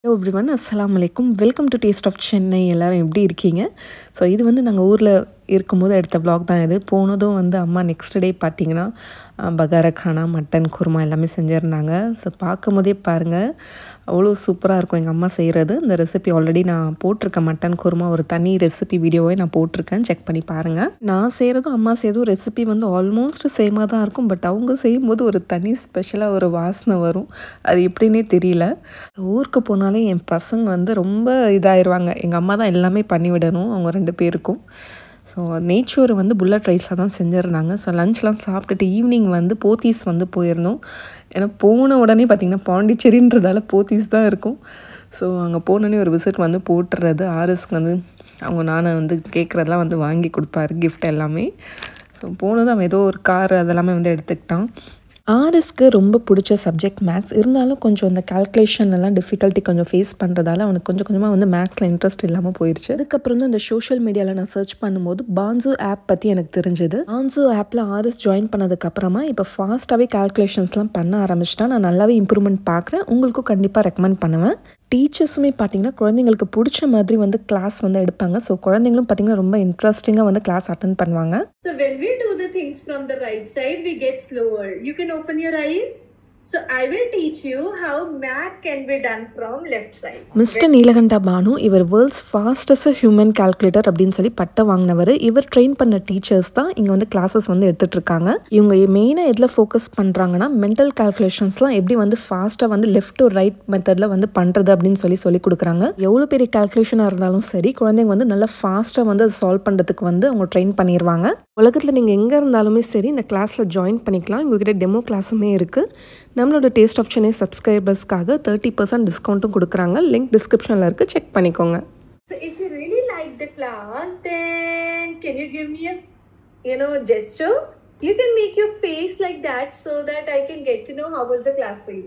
Hello everyone அஸ்ஸலாமு அலைக்கும் welcome to taste of Chennai எல்லாரும் எப்படி இருக்கீங்க ஸோ இது வந்து நாங்கள் ஊரில் இருக்கும்போது எடுத்த vlog தான் இது போனதும் வந்து அம்மா நெக்ஸ்ட் டே பார்த்தீங்கன்னா அஹ், பகாரா கானா மட்டன் குருமா எல்லாமே செஞ்சுருந்தாங்க ஸோ பார்க்கும் போதே பாருங்கள் அவ்வளோ சூப்பராக இருக்கும் எங்கள் அம்மா செய்கிறது இந்த ரெசிபி ஆல்ரெடி நான் போட்டிருக்கேன் மட்டன் குருமா ஒரு தனி ரெசிபி வீடியோவே நான் போட்டிருக்கேன் செக் பண்ணி பாருங்கள் நான் செய்கிறதும் அம்மா செய்கிறதும் ரெசிபி வந்து ஆல்மோஸ்ட் சேமாக தான் இருக்கும் பட் அவங்க செய்யும்போது ஒரு தனி ஸ்பெஷலாக ஒரு வாசனை வரும் அது எப்படின்னே தெரியல ஊருக்கு போனாலே என் பசங்க வந்து ரொம்ப இதாயிருவாங்க எங்கள் அம்மா தான் எல்லாமே பண்ணி விடணும் அவங்க ரெண்டு பேருக்கும் ஸோ நேச்சர் வந்து புல்லட் ரைஸில் தான் செஞ்சுருந்தாங்க ஸோ லஞ்ச்லாம் சாப்பிட்டுட்டு ஈவினிங் வந்து போத்தீஸ் வந்து போயிருந்தோம் ஏன்னா போன உடனே பார்த்திங்கன்னா பாண்டிச்சேரின்றதால போத்தீஸ் தான் இருக்கும் ஸோ அங்கே போனோடனே ஒரு விசிட் வந்து போட்டுறது ஆர்எஸ்க்கு வந்து அவங்க நானை வந்து கேட்குறதெல்லாம் வந்து வாங்கி கொடுப்பாரு gift எல்லாமே ஸோ போனதும் அவன் ஏதோ ஒரு கார் அதெல்லாமே வந்து எடுத்துக்கிட்டான் ஆர்எஸ்க்கு ரொம்ப பிடிச்ச சப்ஜெக்ட் மேக்ஸ் இருந்தாலும் கொஞ்சம் இந்த calculation எல்லாம் டிஃபிகல்ட்டி கொஞ்சம் ஃபேஸ் பண்ணுறதால அவனுக்கு கொஞ்சம் கொஞ்சமாக வந்து மேக்ஸில் இன்ட்ரெஸ்ட் இல்லாமல் போயிடுச்சு அதுக்கப்புறம் தான் இந்த சோஷியல் மீடியாவில் நான் சர்ச் பண்ணும்போது பான்சு ஆப் பற்றி எனக்கு தெரிஞ்சது பான்சு ஆப்பில் ஆர்எஸ் ஜாயின் பண்ணதுக்கப்புறமா இப்போ ஃபாஸ்ட்டாகவே கால்குலேஷன்ஸ்லாம் பண்ண ஆரம்பிச்சிட்டா நான் நல்லாவே இம்ப்ரூவ்மெண்ட் பார்க்குறேன் உங்களுக்கும் கண்டிப்பாக ரெக்கமெண்ட் பண்ணுவேன் டீச்சர்ஸுமே பார்த்தீங்கன்னா குழந்தைங்களுக்கு பிடிச்ச மாதிரி வந்து கிளாஸ் வந்து எடுப்பாங்க ஸோ குழந்தைங்களும் பார்த்தீங்கன்னா ரொம்ப இன்ட்ரெஸ்டிங்காக வந்து கிளாஸ் அட்டன் பண்ணுவாங்க So when we do the things from the right side, we get slower. You can open your eyes. So I will teach you how math can be done from left side. Mister Neelakanta Bhanu இவர் world's fastest human calculator அப்படின்னு சொல்லி பட்டம் வாங்கினவர் இவர் train பண்ண teachers தான் இங்கே வந்து classes வந்து எடுத்துட்டு இருக்காங்க இவங்க மெயினாக எதில் ஃபோக்கஸ் பண்ணுறாங்கன்னா மென்டல் கால்குலேஷன்ஸ்லாம் எப்படி வந்து ஃபாஸ்ட்டாக வந்து லெஃப்ட் டு ரைட் மெத்தடில் வந்து பண்ணுறது அப்படின்னு சொல்லி சொல்லி கொடுக்குறாங்க எவ்வளோ பெரிய கால்குலேஷனாக இருந்தாலும் சரி குழந்தைங்க வந்து நல்லா ஃபாஸ்ட்டாக வந்து அதை சால்வ் பண்ணுறதுக்கு வந்து அவங்க ட்ரெயின் பண்ணிடுவாங்க உலகத்தில் நீங்கள் எங்கே இருந்தாலுமே சரி இந்த கிளாஸில் ஜாயின் பண்ணிக்கலாம் உங்ககிட்ட டெமோ கிளாஸுமே இருக்குது நம்மளோட டேஸ்ட் ஆஃப் சென்னை சப்ஸ்கிரைபர்ஸ்க்காக தேர்ட்டி பர்சன்ட் டிஸ்கவுண்ட்டும் கொடுக்குறாங்க லிங்க் டிஸ்கிரிப்ஷனில் இருக்குது செக் பண்ணிக்கோங்க So if you really like the class, then can you give me a s- you know gesture? You can make your face like that so that I can get to know how was the class for you.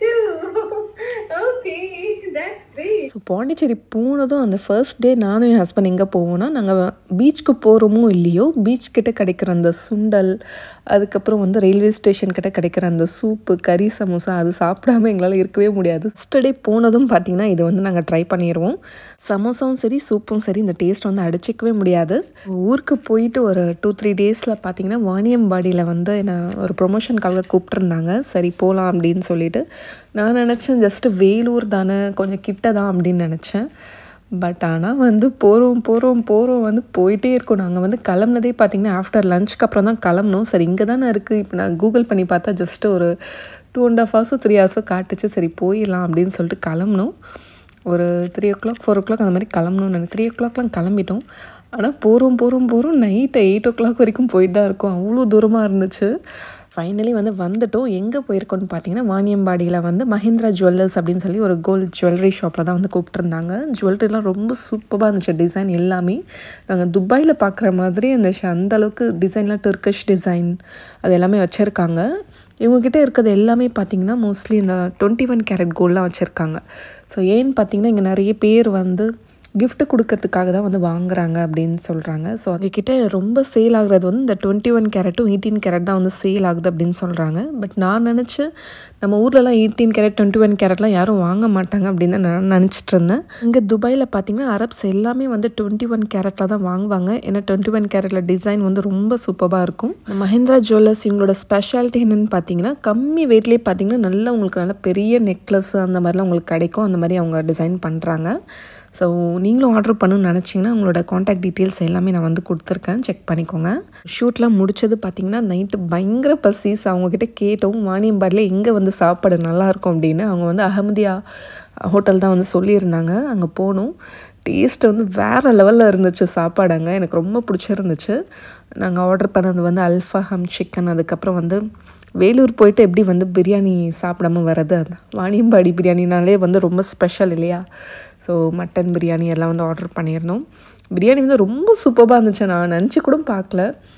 okay, that's great. So Pondicherry போனதும் அந்த first day நானும் என் husband எங்கே போவோம்னா நாங்கள் பீச்சுக்கு போகிறோமோ இல்லையோ beach கிட்ட கிடைக்கிற அந்த சுண்டல் அதுக்கப்புறம் வந்து ரயில்வே ஸ்டேஷன் கிட்ட கிடைக்கிற அந்த சூப்பு கறி சமோசா அது சாப்பிடாம எங்களால் இருக்கவே முடியாது ஃபஸ்ட் டே போனதும் பார்த்தீங்கன்னா இது வந்து நாங்கள் ட்ரை பண்ணிடுவோம் சமோசாவும் சரி சூப்பும் சரி இந்த டேஸ்ட் வந்து அடிச்சிக்கவே முடியாது ஊருக்கு போயிட்டு ஒரு டூ த்ரீ டேஸில் பார்த்தீங்கன்னா வாணியம்பாடியில் வந்து என்னை ஒரு ப்ரொமோஷனுக்காக கூப்பிட்டுருந்தாங்க சரி போகலாம் அப்படின்னு சொல்லிட்டு நான் நினச்சேன் ஜஸ்ட்டு வேலூர் தானே கொஞ்சம் கிட்ட தான் அப்படின்னு நினச்சேன் பட் ஆனால் வந்து போகிறோம் போகிறோம் போகிறோம் வந்து போயிட்டே இருக்கோம் நாங்கள் வந்து கிளம்புனதே பார்த்தீங்கன்னா ஆஃப்டர் லஞ்சுக்கு அப்புறம் தான் கிளம்புனோம் சரி இங்கே தானே இருக்குது இப்போ நான் கூகுள் பண்ணி பார்த்தா ஜஸ்ட்டு ஒரு டூ அண்ட் ஹாஃப் ஹவர்ஸோ த்ரீ ஹவர்ஸோ காட்டுச்சு சரி போயிடலாம் அப்படின்னு சொல்லிட்டு கிளம்புனோம் ஒரு three o'clock four o'clock அந்த மாதிரி கிளம்பணும்னு நினைக்கிறேன் த்ரீ ஓ கிளாக்லாம் கிளம்பிட்டோம் ஆனால் போகிறோம் போகிறோம் போகிறோம் நைட்டு எயிட் ஓ கிளாக் வரைக்கும் போயிட்டு தான் இருக்கோம் அவ்வளோ தூரமாக இருந்துச்சு ஃபைனலி வந்து வந்துட்டோம் எங்கே போயிருக்கோம்னு பார்த்தீங்கன்னா வாணியம்பாடியில் வந்து மஹிந்திரா ஜுவல்லர்ஸ் அப்படின்னு சொல்லி ஒரு கோல்ட் ஜுவல்லரி ஷாப்பில் தான் வந்து கூப்பிட்டுருந்தாங்க ஜுவல்லரிலாம் ரொம்ப சூப்பராக இருந்துச்சு டிசைன் எல்லாமே நாங்கள் துபாயில் பார்க்குற மாதிரி இருந்துச்சு அந்த அளவுக்கு டிசைன்லாம் டர்க்கிஷ் டிசைன் அது எல்லாமே வச்சுருக்காங்க இவங்ககிட்ட இருக்கிறது எல்லாமே பார்த்தீங்கன்னா மோஸ்ட்லி இந்த டுவெண்ட்டி ஒன் கேரட் கோல்ட்லாம் வச்சுருக்காங்க ஸோ ஏன்னு பார்த்தீங்கன்னா இங்கே நிறைய பேர் வந்து gift கொடுக்கறதுக்காக தான் வந்து வாங்குறாங்க அப்படின்னு சொல்கிறாங்க ஸோ அவங்கக்கிட்ட ரொம்ப சேல் ஆகுறது வந்து இந்த டுவெண்ட்டி ஒன் கேரட்டும் எயிட்டீன் கேரட் தான் வந்து சேல் ஆகுது அப்படின்னு சொல்கிறாங்க பட் நான் நினச்சேன் நம்ம ஊர்லலாம் எயிட்டீன் கேரட் டுவெண்ட்டி ஒன் கேரட்லாம் யாரும் வாங்க மாட்டாங்க அப்படின்னு தான் நான் நினச்சிட்டு இருந்தேன் இங்கே துபாயில் பார்த்தீங்கன்னா அரப்ஸ் எல்லாமே வந்து டுவெண்ட்டி ஒன் கேரட்டில் தான் வாங்குவாங்க ஏன்னா டுவெண்ட்டி ஒன் கேரட்டில் டிசைன் வந்து ரொம்ப சூப்பராக இருக்கும் இந்த மஹிந்திரா ஜுவல்லர்ஸ் இவங்களோட ஸ்பெஷாலிட்டி என்னென்னு பார்த்தீங்கன்னா கம்மி வெயிட்லேயே பார்த்தீங்கன்னா நல்லா உங்களுக்கு நல்ல பெரிய நெக்லஸ் அந்த மாதிரிலாம் உங்களுக்கு கிடைக்கும் அந்த மாதிரி அவங்க டிசைன் பண்ணுறாங்க ஸோ நீங்களும் ஆர்டர் பண்ணணும்னு நினச்சிங்கன்னா உங்களோட காண்டாக்ட் டீட்டெயில்ஸ் எல்லாமே நான் வந்து கொடுத்துருக்கேன் செக் பண்ணிக்கோங்க ஷூட்லாம் முடிச்சது பார்த்தீங்கன்னா நைட்டு பயங்கர பசிஸ் அவங்கக்கிட்ட கேட்டோம் வாணியம்பாடியில் எங்கே வந்து சாப்பாடு நல்லாயிருக்கும் அப்படின்னு அவங்க வந்து அகமதியா ஹோட்டல் தான் வந்து சொல்லியிருந்தாங்க அங்கே போனோம் டேஸ்ட் வந்து வேறு லெவலில் இருந்துச்சு சாப்பாடு அங்கே எனக்கு ரொம்ப பிடிச்சிருந்துச்சு நாங்கள் ஆர்டர் பண்ணது வந்து அல்ஃபாஹம் சிக்கன் அதுக்கப்புறம் வந்து வேலூர் போயிட்டு எப்படி வந்து பிரியாணி சாப்பிடாம வர்றது அது வாணியம்பாடி பிரியாணினாலே வந்து ரொம்ப ஸ்பெஷல் இல்லையா ஸோ மட்டன் பிரியாணி எல்லாம் வந்து ஆர்டர் பண்ணியிருந்தோம் பிரியாணி வந்து ரொம்ப சூப்பராக இருந்துச்சு நான் நினச்சி கூட பார்க்கல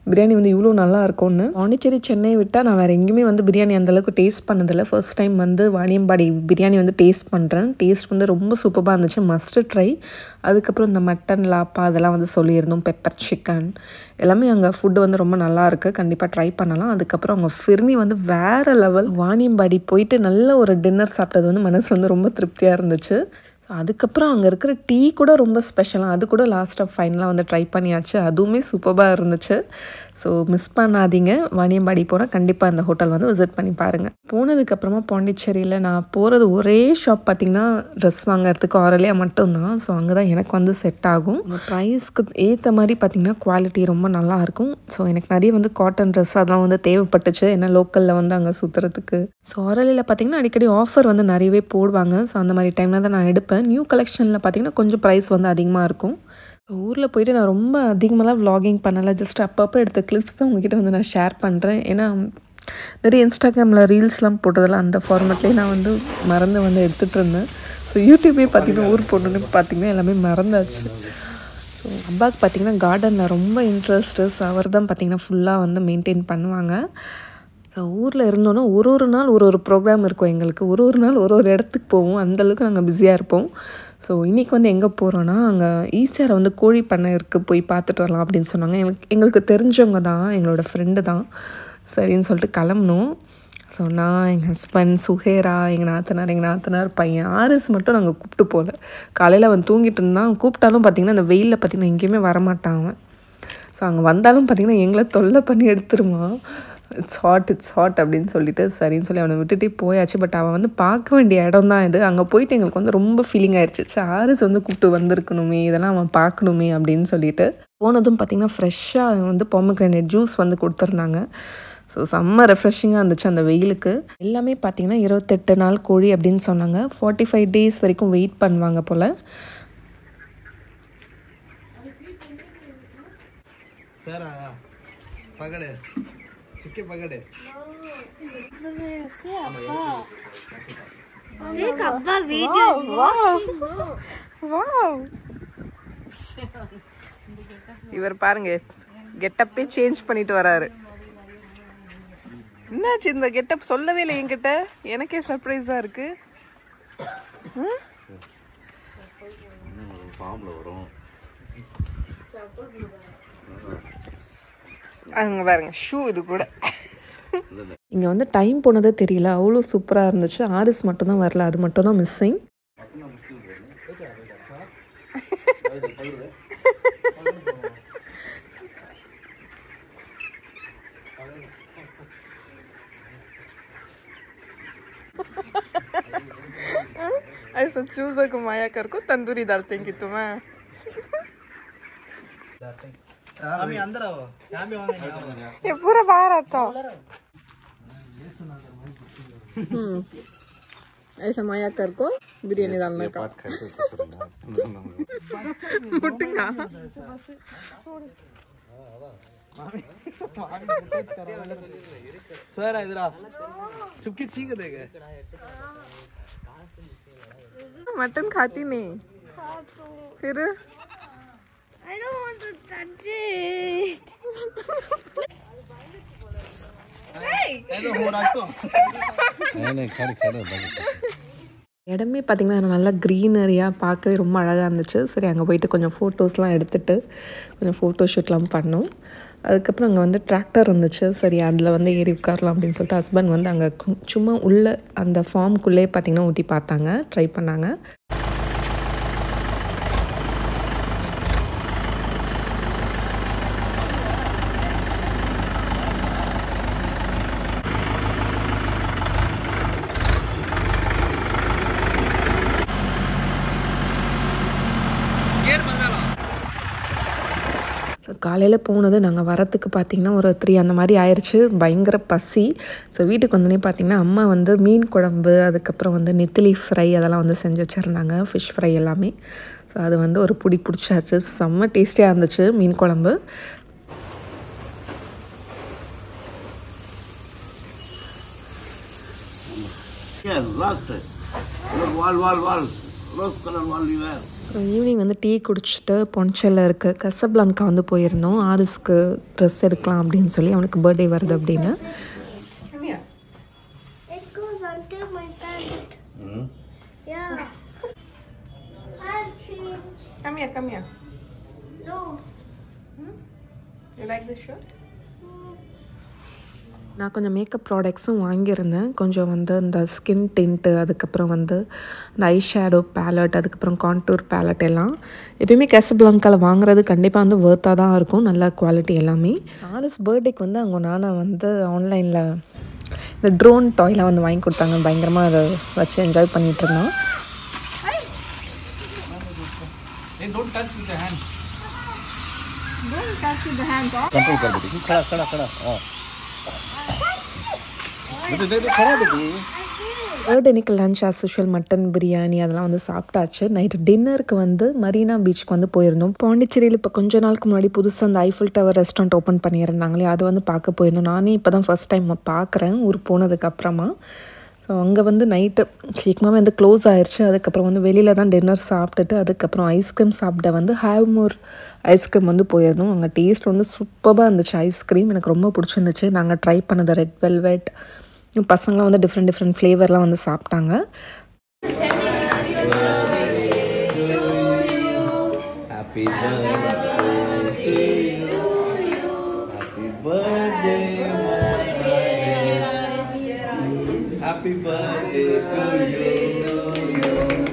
பிரியாணி வந்து இவ்வளோ நல்லா இருக்கும்னு பாண்டிச்சேரி சென்னை விட்டால் நான் வேறு எங்கேயுமே வந்து பிரியாணி அந்தளவுக்கு டேஸ்ட் பண்ணதில்லை ஃபர்ஸ்ட் டைம் வந்து வாணியம்பாடி பிரியாணி வந்து டேஸ்ட் பண்ணுறேன் டேஸ்ட் வந்து ரொம்ப சூப்பராக இருந்துச்சு மஸ்ட்டு ட்ரை அதுக்கப்புறம் இந்த மட்டன் லாப்பா அதெல்லாம் வந்து சொல்லியிருந்தோம் பெப்பர் சிக்கன் எல்லாமே அங்கே ஃபுட்டு வந்து ரொம்ப நல்லா இருக்குது கண்டிப்பாக ட்ரை பண்ணலாம் அதுக்கப்புறம் அவங்க ஃபிர்னி வந்து வேறு லெவல் வாணியம்பாடி போயிட்டு நல்ல ஒரு டின்னர் சாப்பிட்டது வந்து மனசு வந்து ரொம்ப திருப்தியாக இருந்துச்சு அதுக்கப்புறம் அங்கே இருக்கிற டீ கூட ரொம்ப ஸ்பெஷலாக அது கூட லாஸ்ட்டாக ஃபைனலாக வந்து ட்ரை பண்ணியாச்சு அதுவுமே சூப்பராக இருந்துச்சு ஸோ மிஸ் பண்ணாதீங்க வாணியம்பாடி போனால் கண்டிப்பாக அந்த ஹோட்டல் வந்து விசிட் பண்ணி பாருங்கள் போனதுக்கப்புறமா பாண்டிச்சேரியில் நான் போகிறது ஒரே ஷாப் பார்த்திங்கன்னா ட்ரெஸ் வாங்குறதுக்கு ஆரலியாக மட்டும்தான் ஸோ அங்கே தான் எனக்கு வந்து செட் ஆகும் ப்ரைஸ்க்கு ஏற்ற மாதிரி பார்த்திங்கன்னா குவாலிட்டி ரொம்ப நல்லாயிருக்கும் ஸோ எனக்கு நிறைய வந்து காட்டன் ட்ரெஸ் அதெல்லாம் வந்து தேவைப்பட்டுச்சு ஏன்னா லோக்கலில் வந்து அங்கே சுற்றுறதுக்கு ஸோ ஆரலியில் பார்த்திங்கன்னா அடிக்கடி ஆஃபர் வந்து நிறையவே போடுவாங்க ஸோ அந்த மாதிரி டைமில் தான் நான் எடுப்பேன் நியூ கலெக்ஷனில் பார்த்திங்கன்னா கொஞ்சம் ப்ரைஸ் வந்து அதிகமாக இருக்கும் ஊரில் போயிட்டு நான் ரொம்ப அதிகமாகலாம் vlogging பண்ணலை ஜஸ்ட் அப்பப்போ எடுத்த கிளிப்ஸ் தான் உங்ககிட்ட வந்து நான் ஷேர் பண்ணுறேன் ஏன்னா நிறைய இன்ஸ்டாகிராமில் ரீல்ஸ்லாம் போட்டதெல்லாம் அந்த ஃபார்மேட்லேயே நான் வந்து மறந்து வந்து எடுத்துகிட்டு இருந்தேன் ஸோ யூடியூபே பார்த்திங்கன்னா ஊர் போடணுன்னு பார்த்திங்கன்னா எல்லாமே மறந்தாச்சு ஸோ அப்பாவுக்கு பார்த்திங்கன்னா கார்டனில் ரொம்ப இன்ட்ரெஸ்ட்டு ஸோ அவர் தான் பார்த்திங்கன்னா ஃபுல்லாக வந்து மெயின்டைன் பண்ணுவாங்க ஸோ ஊரில் இருந்தோன்னா ஒரு ஒரு நாள் ஒரு ஒரு ப்ரோக்ராம் இருக்கும் எங்களுக்கு ஒரு ஒரு நாள் ஒரு ஒரு இடத்துக்கு போவோம் அந்தளவுக்கு நாங்கள் பிஸியாக இருப்போம் ஸோ இன்றைக்கி வந்து எங்கே போகிறோன்னா அங்கே ஈஸியார் வந்து கோழி பண்ணை இருக்குது போய் பார்த்துட்டு வரலாம் அப்படின்னு சொன்னாங்க எங்களுக்கு எங்களுக்கு தெரிஞ்சவங்க தான் எங்களோட ஃப்ரெண்டு தான் சரின்னு சொல்லிட்டு கிளம்புனோம் ஸோ நான் எங்கள் ஹஸ்பண்ட் சுஹேரா எங்கள் நாத்தனார் எங்கள் நாத்தனார் பையன் ஆர்எஸ் மட்டும் நாங்கள் கூப்பிட்டு போகல காலையில் அவன் தூங்கிட்டு இருந்தான் கூப்பிட்டாலும் பார்த்திங்கன்னா அந்த வெயிலில் பார்த்திங்கன்னா எங்கேயுமே வரமாட்டான் அவன் ஸோ அங்கே வந்தாலும் பார்த்திங்கன்னா எங்களை தொல்லை பண்ணி எடுத்துருவான் இட்ஸ் ஹாட் இட்ஸ் ஹாட் அப்படின்னு சொல்லிட்டு சரின்னு சொல்லி அவனை விட்டுட்டே போயாச்சு பட் அவன் வந்து பார்க்க வேண்டிய இடம் தான் இது அங்கே போயிட்டு எங்களுக்கு வந்து ரொம்ப ஃபீலிங் ஆயிடுச்சு ச்சே, ஆரிஸ் வந்து கூப்பிட்டு வந்திருக்கணுமே இதெல்லாம் அவன் பார்க்கணுமே அப்படின்னு சொல்லிட்டு போனதும் பார்த்திங்கன்னா ஃப்ரெஷ்ஷாக வந்து பொமக்ரானேட் ஜூஸ் வந்து கொடுத்துருந்தாங்க ஸோ செம்ம ரெஃப்ரெஷிங்காக இருந்துச்சு அந்த வெயிலுக்கு எல்லாமே பார்த்திங்கன்னா இருபத்தெட்டு நாள் கோழி அப்படின்னு சொன்னாங்க ஃபார்ட்டி ஃபைவ் டேஸ் வரைக்கும் வெயிட் பண்ணுவாங்க போல் பேரா பகடு சிக்கி பகடு Look, Abba video is இவர் பாருங்க கெட்டப்பே சேஞ்ச் பண்ணிட்டு வராரு என்னாச்சு இந்த கெட்டப் சொல்லவே இல்லை என்கிட்ட எனக்கே சர்ப்ரைஸா இருக்கு அங்க பாருங்க ஷூ இது கூட இங்கே வந்து டைம் போனதே தெரியல அவ்வளோ சூப்பராக இருந்துச்சு ஆரிஸ் மட்டும் தான் வரல அது மட்டும் தான் மிஸ்ஸிங் ऐसा चूजा को माया कर को तंदूरी दाल देंगी तुम्हें आम्ही अंदर आहो आम्ही वांगे ये पूरा बाहर आता हूँ हम्म ऐसा माया कर को बिरयानी डालने का मुट्टिंगा स्वेरा इधर चुपकी छींक देगा मटन खाती नहीं फिर I don't want to touch it. ऐसा हो रहा तो இடமே பார்த்திங்கன்னா நல்லா க்ரீனரியாக பார்க்கவே ரொம்ப அழகாக இருந்துச்சு சரி அங்கே போயிட்டு கொஞ்சம் ஃபோட்டோஸ்லாம் எடுத்துட்டு கொஞ்சம் ஃபோட்டோ ஷூட்லாம் பண்ணோம் அதுக்கப்புறம் அங்கே வந்து டிராக்டர் இருந்துச்சு சரி அதில் வந்து ஏறி உட்காரலாம் அப்படின்னு சொல்லிட்டு ஹஸ்பண்ட் வந்து அங்கே கு- சும்மா உள்ள அந்த ஃபார்முக்குள்ளே பார்த்திங்கன்னா ஊட்டி பார்த்தாங்க ட்ரை பண்ணாங்க காலையில் போனது நாங்கள் வரத்துக்கு பார்த்திங்கன்னா ஒரு த்ரீ அந்த மாதிரி ஆயிடுச்சு பயங்கர பசி ஸோ வீட்டுக்கு வந்தோடனே பார்த்திங்கன்னா அம்மா வந்து மீன் குழம்பு அதுக்கப்புறம் வந்து நெத்திலி ஃப்ரை அதெல்லாம் வந்து செஞ்சு வச்சுருந்தாங்க ஃபிஷ் ஃப்ரை எல்லாமே ஸோ அது வந்து ஒரு புடி பிடிச்சாச்சு செம்ம டேஸ்டியாக இருந்துச்சு மீன் குழம்பு Yeah, lost it. Look, wall, wall, wall. Rose color wall you have. Evening வந்து டீ குடிச்சிட்டு பொன்ச்சலில் இருக்க கசப்லான்கா வந்து போயிருந்தோம் ஆரிஸ்க்கு ட்ரெஸ் எடுக்கலாம் அப்படின்னு சொல்லி அவனுக்கு பர்த்டே வருது அப்படின்னு Come here. It goes until my pant. Yeah. I'll change. Come here, come here. No. You like this shirt? நான் கொஞ்சம் மேக்கப் ப்ராடக்ட்ஸும் வாங்கியிருந்தேன் கொஞ்சம் வந்து இந்த ஸ்கின் டிண்ட்டு அதுக்கப்புறம் வந்து இந்த ஐ ஷேடோ பேலட் அதுக்கப்புறம் கான்டூர் பேலட் எல்லாம் எப்பயுமே கேசப்ளாங்காவில் வாங்குறது கண்டிப்பாக வந்து ஒர்த்தாக தான் இருக்கும் நல்ல குவாலிட்டி எல்லாமே ஆலிஸ் பர்த்டேக்கு வந்து அவங்க நானா வந்து ஆன்லைனில் இந்த ட்ரோன் டாய்லாம் வந்து வாங்கி கொடுத்தாங்க பயங்கரமாக அதை வச்சு என்ஜாய் பண்ணிகிட்டு இருந்தோம் Hey, don't touch with the hand. Control कर बेटी खड़ा खड़ा खड़ा हाँ बेटी दे दे खड़ा बेटी பர்த்டேனிக்கு lunch as usual mutton biryani அதெல்லாம் வந்து சாப்பிட்டாச்சு நைட்டு டின்னருக்கு வந்து மரீனா பீச்சுக்கு வந்து போயிருந்தோம் பாண்டிச்சேரியில் இப்போ கொஞ்ச நாளுக்கு முன்னாடி புதுசாக அந்த ஐஃபில் டவர் ரெஸ்டாரண்ட் ஓப்பன் பண்ணியிருந்தாங்களே அதை வந்து பார்க்க போயிருந்தோம் நானே இப்போ தான் ஃபஸ்ட் டைம் பார்க்குறேன் ஊர் போனதுக்கு அப்புறமா ஸோ அங்கே வந்து நைட்டு சீக்கிரமாகவே வந்து க்ளோஸ் ஆயிடுச்சு அதுக்கப்புறம் வந்து வெளியில் தான் டின்னர் சாப்பிட்டுட்டு அதுக்கப்புறம் ஐஸ்கிரீம் சாப்பிட வந்து ஹேவ்மோர் ஐஸ்கிரீம் வந்து போயிருந்தோம் அங்கே டேஸ்ட் வந்து சூப்பராக இருந்துச்சு ஐஸ்கிரீம் எனக்கு ரொம்ப பிடிச்சிருந்துச்சு நாங்கள் ட்ரை பண்ணது ரெட் வெல்வெட் பசங்களாம் வந்து டிஃப்ரெண்ட் டிஃப்ரெண்ட் ஃப்ளேவர்லாம் வந்து சாப்பிட்டாங்க Happy birthday to you. Happy birthday, my Happy birthday to you.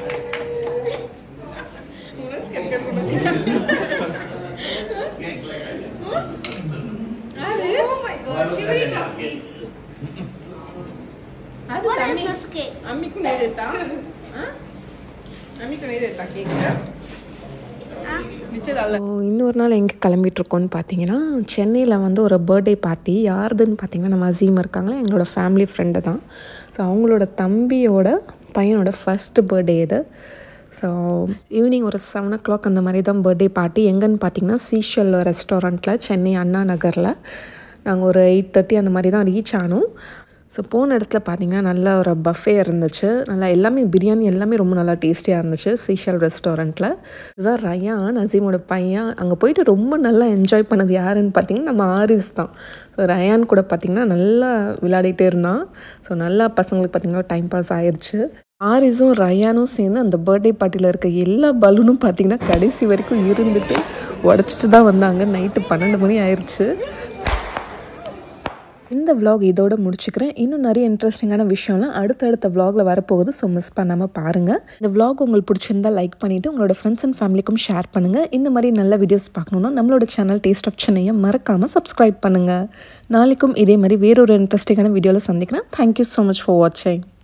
What is this cake? అమ్మికు నేదేతా అమ్మికు నేదేతా కేక్ మిచ్చదల్ల ஸோ இன்னொரு நாள் எங்கே கிளம்பிட்டுருக்கோன்னு பார்த்தீங்கன்னா சென்னையில் வந்து ஒரு பர்த்டே பார்ட்டி யாருதுன்னு பார்த்தீங்கன்னா நம்ம அசீம் இருக்காங்களே எங்களோட ஃபேமிலி ஃப்ரெண்டு தான் ஸோ அவங்களோட தம்பியோட பையனோட ஃபஸ்ட்டு பர்த்டே இது ஸோ ஈவினிங் ஒரு செவன் ஓ கிளாக் அந்த மாதிரி தான் பர்த்டே பார்ட்டி எங்கன்னு பார்த்தீங்கன்னா சீஷல் ரெஸ்டாரண்ட்டில் சென்னை அண்ணா நகரில் நாங்கள் ஒரு எயிட் தேர்ட்டி அந்த மாதிரி தான் ரீச் ஆனோம் ஸோ போன இடத்துல பார்த்தீங்கன்னா நல்ல ஒரு பஃபே இருந்துச்சு நல்லா எல்லாமே பிரியாணி எல்லாமே ரொம்ப நல்லா டேஸ்டியாக இருந்துச்சு சீஷல் ரெஸ்டாரண்ட்டில் இதுதான் ரயான் அசீமோட பையன் அங்கே போயிட்டு ரொம்ப நல்லா என்ஜாய் பண்ணது யாருன்னு பார்த்தீங்கன்னா நம்ம ஆரிஸ் தான் ஸோ ரயான் கூட பார்த்திங்கன்னா நல்லா விளையாடிட்டே இருந்தான் ஸோ நல்லா பசங்களுக்கு பார்த்திங்கன்னா டைம் பாஸ் ஆயிடுச்சு ஆரிஸும் ரயானும் சேர்ந்து அந்த பர்த்டே பார்ட்டியில் இருக்க எல்லா பலூனும் பார்த்திங்கன்னா கடைசி வரைக்கும் இருந்துட்டு உடச்சிட்டு தான் வந்தாங்க நைட்டு பன்னெண்டு மணி ஆயிடுச்சு இந்த vlog இதோட முடிச்சுக்கிறேன் இன்னும் நிறைய இன்ட்ரெஸ்டிங்கான விஷயம்லாம் அடுத்தடுத்த vlogல வரப்போகுது ஸோ மிஸ் பண்ணாமல் பாருங்கள் இந்த vlog உங்களுக்கு பிடிச்சிருந்தா லைக் பண்ணிவிட்டு உங்களோட ஃப்ரெண்ட்ஸ் அண்ட் ஃபேமிலிக்கும் ஷேர் பண்ணுங்கள் இந்த மாதிரி நல்ல வீடியோஸ் பார்க்கணுன்னா நம்மளோட சேனல் டேஸ்ட் ஆஃப் சென்னையை மறக்காமல் சப்ஸ்கிரைப் பண்ணுங்கள் நாளைக்கும் இதே மாதிரி வேறொரு இன்ட்ரெஸ்டிங்கான வீடியோவில் சந்திக்கிறேன் தேங்க்யூ ஸோ மச் ஃபார் வாட்சிங்